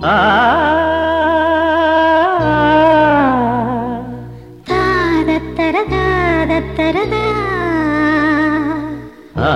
ఆ తాదత్తర తాదత్తరదా ఆ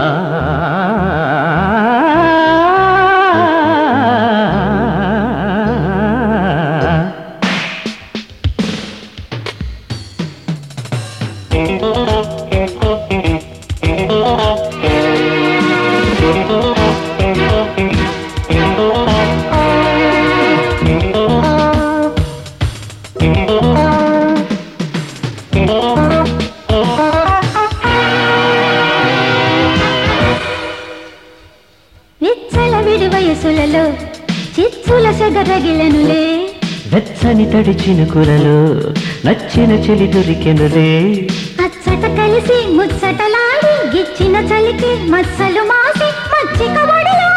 విచ్చల విడి వయసులలో చిచ్చుల సెగరగిలనులే వెచ్చని తడి చినుకులలో నచ్చిన చెలి దొరికెనులే అచ్చట కలిసి ముచ్చటలాడి గిచ్చిన చలికి మచ్చలు మాసి మచ్చిక ఒడిలో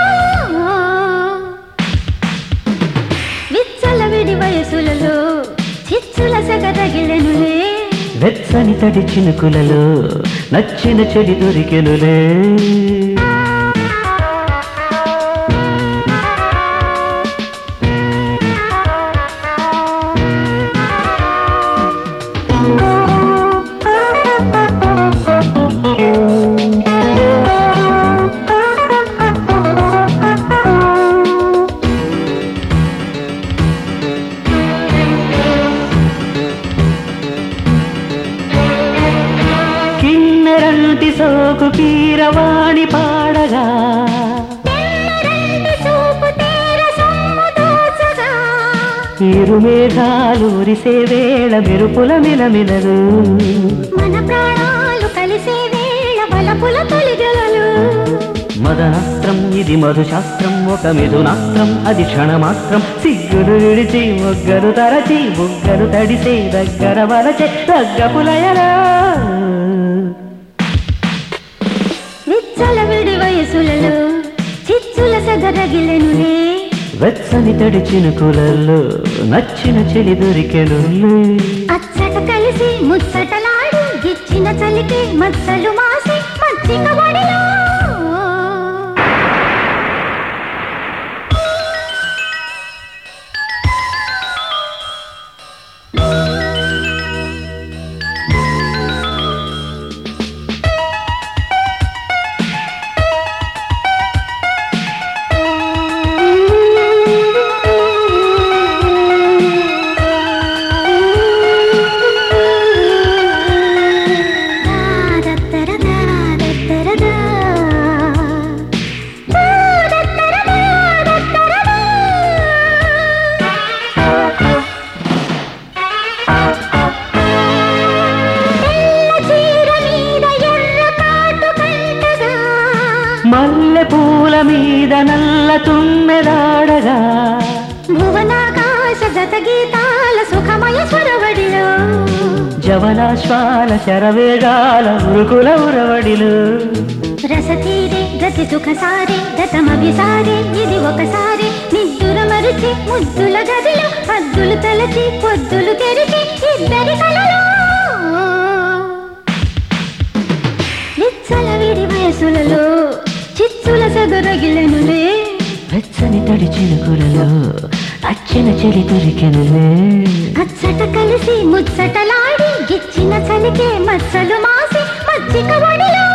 విచ్చల విడి వయసులలో చిచ్చుల సెగరగిలనులే వెచ్చని తడి చినుకులలో నచ్చిన చెడి దొరికెనులే కిన్నెరంటి సోకు కీరవాణి పాడగా తెల్లరంటి చూపు తీర సొమ్ము దోచగా ఇరు మేఘాలు ఉరిసే వేళ మెరుపుల మిలమిలలు మన ప్రాణాలు కలిసే వేళ బలపుల తొలిగలలు మదనాస్త్రం ఇది మధుశాస్త్రం ఒక మిథునాస్త్రం అది క్షణమాత్రం సిగ్గులు విడిచి మొగ్గలు తరచి బుగ్గలు తడిసే దగ్గర వలచే దగ్గ పులయలా విచ్చల విడి వయసులలో చిచ్చుల సెగరగిలెనులే వెచ్చని తడి చినుకులలో నచ్చిన చెలి దొరికెను అచ్చట కలిసి ముచ్చటలాడి గిచ్చిన చలికి మచ్చలు మాసి మచ్చిక ఒడిలో దాదత్తర దాదత్తర దా. దాదత్తర దాదత్తర దా. తెల్ల చీర మీద ఎర్ర కాటు కంటగా మల్లె పూల మీద నల్ల తుమ్మెదాడగా భువనాకాశ గత గీతాల సుఖమయ స్వరవడిలో జవనాశ్వాల శరవేగాల ఉరుకుల ఉరవడిలు రసతీరే గతి సుఖసారే గతమభిసారే ఇది ఒకసారి నిద్దుర మరిచి ముద్దుల గదిలో హద్దులు తలచి పొద్దులు తెరిచి ఇద్దరి కలలో నిచ్చల విడి వయసులలో చిచ్చుల సగరగిలెనులే వెచ్చని తడి చినుకులలో నచ్చిన చెలి దొరికెనులే అచ్చట కలిసి ముచ్చటలాడి గిచ్చిన చలికే మచ్చలు మాసి మచ్చిక ఒడిలో